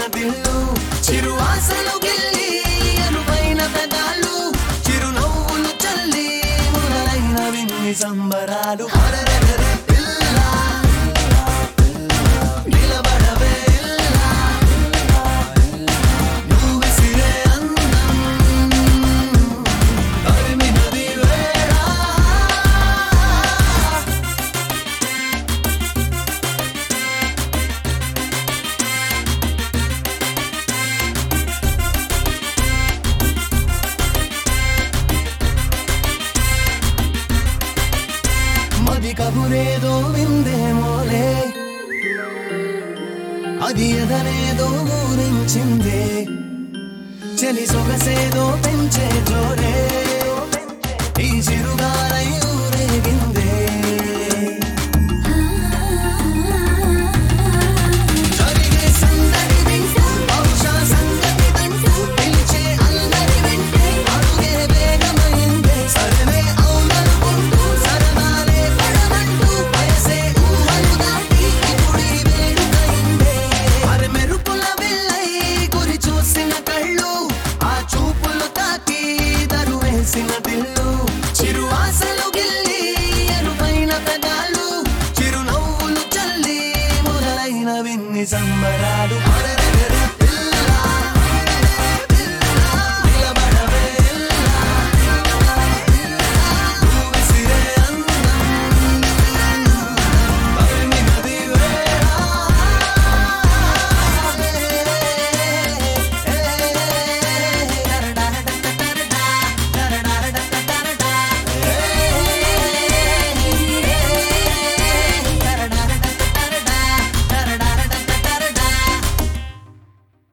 దిల్లు చిరు ఆశలు గిల్లి అనుపైన పెదాలు చిరునవ్వులు చల్లి మొదలైన విన్ని సంబరాలు అరెరెరెరె పిల్ల, నిలబడవే ఇల్ల, నువ్వు విసిరే అందం, తరిమినది వేళ మది కబురేదో విందేమోలే అది ఎదనేదో ఊరించిందే చలి సొగసేదో పెంచే జోరే ఈ చిరుగారై ఊరేగిందే జరిగే సందడి వింటూ బహుశా సంగతి తంటూ పిలిచే అల్లరి వింటే అడుగే వేగమైందే సరవే అవుననుకుంటూ సరదాలే పడమంటూ వయసే ఊహలు దాటి ఇప్పుడు ఈ వేడుకైందే అరె మెరుపుల విల్లై గురి చూసిన కళ్ళు ఆ చూపులు తాకి దరువేసిన దిల్లు చిరు ఆశలు గిల్లి ఎరుపైన పెదాలు చిరునవ్వులు చల్లి మొదలైన విన్ని సంబరాలు అరెరెరె